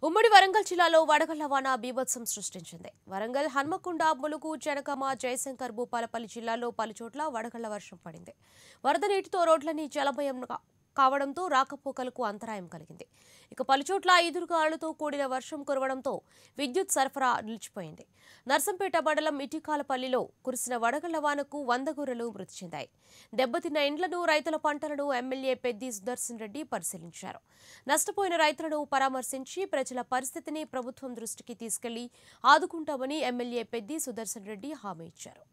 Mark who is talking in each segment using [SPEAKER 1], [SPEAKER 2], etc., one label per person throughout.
[SPEAKER 1] ఉమ్మడి వరంగల్ జిల్లాలో వడగళ్ల వాన బీభత్సం సృష్టించింది వరంగల్ హన్మకొండ ములుగు జనగామ జయశంకర్ భూపాలపల్లి జిల్లాలో పలుచోట్ల వడగళ్ల వర్షం పడింది వరద నీటితో రోడ్లన్నీ జలమయం కా- కావడంతో రాకపోకలకు అంతరాయం కలిగింది ఇక పలుచోట్ల ఈదురుగాలులతో కూడిన వర్షం కురవడంతో విద్యుత్ సరఫరా నిలిచిపోయింది నర్సంపేట మండలం ఇటికాలపల్లిలో కురిసిన వడగళ్ల వానకు వంద గొర్రెలు మృతి చెందాయి దెబ్బతిన్న ఇండ్లను రైతుల పంటలను ఎమ్మెల్యే పెద్ది సుదర్శన్ రెడ్డి పరిశీలించారు నష్టపోయిన రైతులను పరామర్శించి ప్రజల పరిస్థితిని ప్రభుత్వం దృష్టికి తీసుకెళ్లి ఆదుకుంటామని ఎమ్మెల్యే పెద్ది సుదర్శన్ రెడ్డి హామీ ఇచ్చారు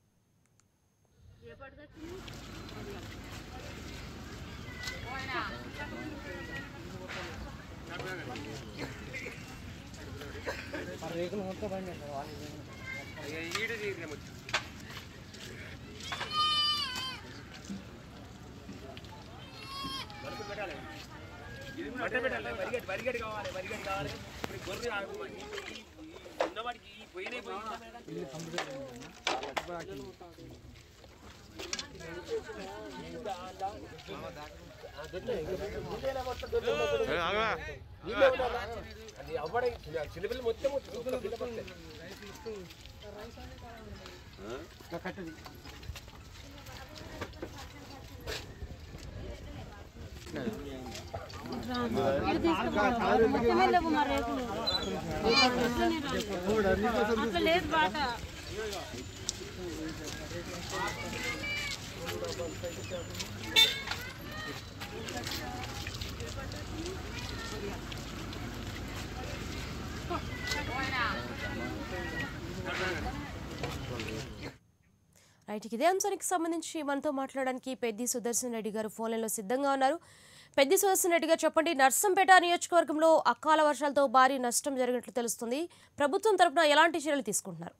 [SPEAKER 2] చిన్నపిల్లలు మొత్తం ఒక్క పిల్ల పక్కన.
[SPEAKER 3] అట్లా లేదు బాట
[SPEAKER 1] రైట్ ఇదే అంశానికి సంబంధించి మనతో మాట్లాడడానికి పెద్ది సుదర్శన్ రెడ్డి గారు ఫోన్ లైన్లో సిద్ధంగా ఉన్నారు పెద్ది సుదర్శన్ రెడ్డి గారు చెప్పండి నర్సంపేట నియోజకవర్గంలో అకాల వర్షాలతో భారీ నష్టం జరిగినట్లు తెలుస్తుంది ప్రభుత్వం తరపున ఎలాంటి చర్యలు తీసుకుంటున్నారు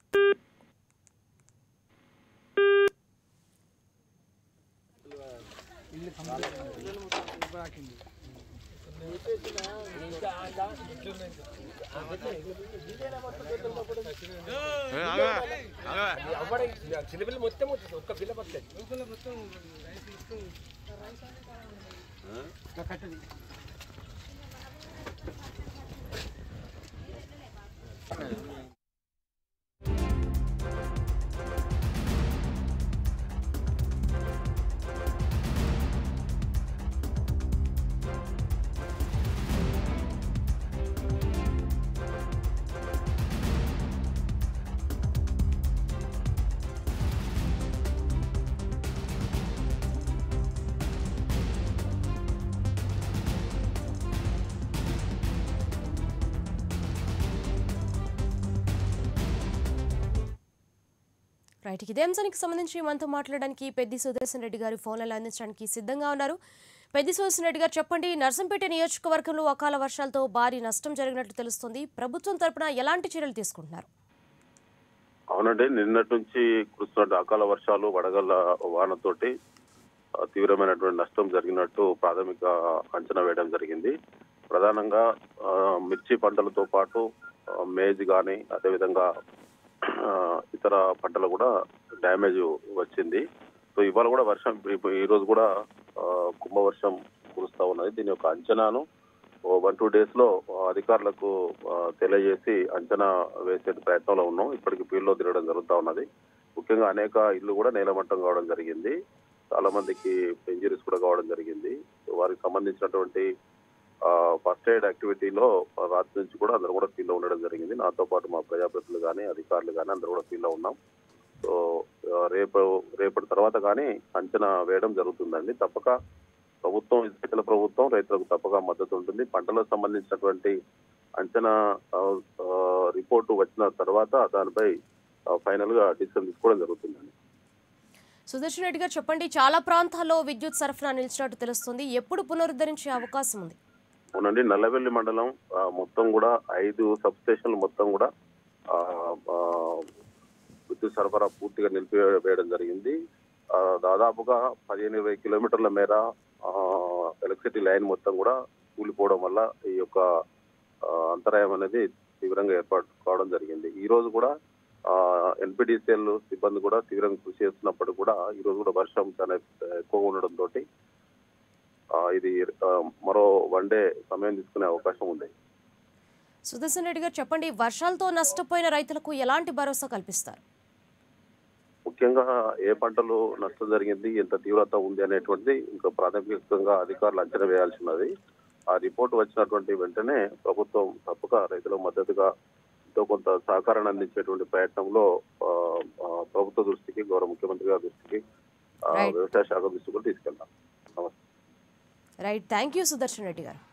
[SPEAKER 2] అవ్వడే చిన్నపిల్లలు మొత్తం ఒక్క పిల్ల పక్కన.
[SPEAKER 1] రైట్ ఇదే అంశానికి సంబంధించి మనతో మాట్లాడడానికి పెద్ది సుదర్శన్ రెడ్డి గారు ఫోన్ లైన్లో అందించడానికి సిద్ధంగా ఉన్నారు పెద్ది సుదర్శన్ రెడ్డి గారు చెప్పండి నర్సంపేట నియోజకవర్గంలో అకాల వర్షాలతో భారీ నష్టం జరిగినట్లు తెలుస్తుంది ప్రభుత్వం తరపున ఎలాంటి చర్యలు తీసుకుంటున్నారు
[SPEAKER 4] అవునండి నిన్నటి నుంచి కురుస్తున్న అకాల వర్షాలు వడగళ్ల వానతోటి ఆ, తీవ్రమైనటువంటి నష్టం జరిగినట్టు ప్రాథమిక అంచనా వేయడం జరిగింది ప్రధానంగా ఆ, మిర్చి పంటలతో పాటు ఆ, మేజ్ కానీ అదేవిధంగా ఆ, ఇతర పంటలు కూడా డ్యామేజ్ వచ్చింది సో ఇవాళ కూడా వర్షం ఇప్పుడు ఈ రోజు కూడా ఆ, కుంభవర్షం కురుస్తా ఉన్నది దీని యొక్క అంచనాను ఓ వన్ టూ డేస్ లో ఆ, అధికారులకు ఆ, తెలియజేసి అంచనా వేసే ప్రయత్నంలో ఉన్నాం ఇప్పటికి ఫీల్డ్ లో తిరగడం జరుగుతా ఉన్నది ముఖ్యంగా అనేక ఇల్లు కూడా నేలమట్టం కావడం జరిగింది చాలా మందికి ఇంజరీస్ కూడా కావడం జరిగింది సో వారికి సంబంధించినటువంటి ఫస్ట్ ఎయిడ్ యాక్టివిటీలో ఆ, రాత్రి నుంచి కూడా అందరూ కూడా ఫీల్డ్ లో ఉండడం జరిగింది నాతో పాటు మా ప్రజాప్రతినిధులు కానీ అధికారులు కానీ అందరూ కూడా ఫీల్డ్ లో ఉన్నాం సో ఆ, రేపు రేపటి తర్వాత కానీ అంచనా వేయడం జరుగుతుందండి తప్పక ప్రభుత్వం రైతుల ప్రభుత్వం రైతులకు తప్పక మద్దతు ఉంటుంది పంటలకు సంబంధించినటువంటి అంచనా ఆ, ఆ, రిపోర్టు వచ్చిన తర్వాత దానిపై ఆ, ఫైనల్ గా డిసిషన్ తీసుకోవడం జరుగుతుందండి
[SPEAKER 1] సుదర్శన్ రెడ్డి గారు చెప్పండి చాలా ప్రాంతాల్లో విద్యుత్ సరఫరా నిలిచినట్టు తెలుస్తుంది ఎప్పుడు పునరుద్ధరించే అవకాశం ఉంది
[SPEAKER 4] అవునండి నల్లవెల్లి మండలం ఆ, మొత్తం కూడా ఐదు సబ్ స్టేషన్లు మొత్తం కూడా ఆ, ఆ, విద్యుత్ సరఫరా పూర్తిగా నిలిపివేయడం జరిగింది ఆ, దాదాపుగా పదిహేను ఇరవై కిలోమీటర్ల మేర ఆ, ఎలక్ట్రిసిటీ లైన్ మొత్తం కూడా కూలిపోవడం వల్ల ఈ యొక్క ఆ, అంతరాయం అనేది తీవ్రంగా ఏర్పాటు కావడం జరిగింది ఈ రోజు కూడా ఎన్పిడిసిఎల్ సిబ్బంది కూడా తీవ్రంగా కృషి చేస్తున్నప్పుడు కూడా ఈ రోజు కూడా వర్షం చాలా ఎక్కువగా ఉండడం తోటి ఆ, ఇది ఆ, మరో వన్ డే సమయం తీసుకునే అవకాశం ఉంది
[SPEAKER 1] సుదర్శన్ రెడ్డి గారు చెప్పండి వర్షాలతో నష్టపోయిన రైతులకు ఎలాంటి భరోసా కల్పిస్తారు
[SPEAKER 4] ముఖ్యంగా ఏ పంటలు నష్టం జరిగింది ఎంత తీవ్రత ఉంది అనేటువంటిది ఇంకా ప్రాథమికంగా అధికారులు అంచనా వేయాల్సి ఉన్నది ఆ రిపోర్ట్ వచ్చినటువంటి వెంటనే ప్రభుత్వం తప్పక రైతులకు మద్దతుగా ఎంతో కొంత సహకారాన్ని అందించేటువంటి ప్రయత్నంలో ఆ, ఆ, ప్రభుత్వ దృష్టికి గౌరవ ముఖ్యమంత్రి గారి దృష్టికి ఆ,
[SPEAKER 1] Right.
[SPEAKER 4] వ్యవసాయ శాఖ దృష్టికి కూడా తీసుకెళ్తాం నమస్తే
[SPEAKER 1] right thank you Sudarshan Reddy గారు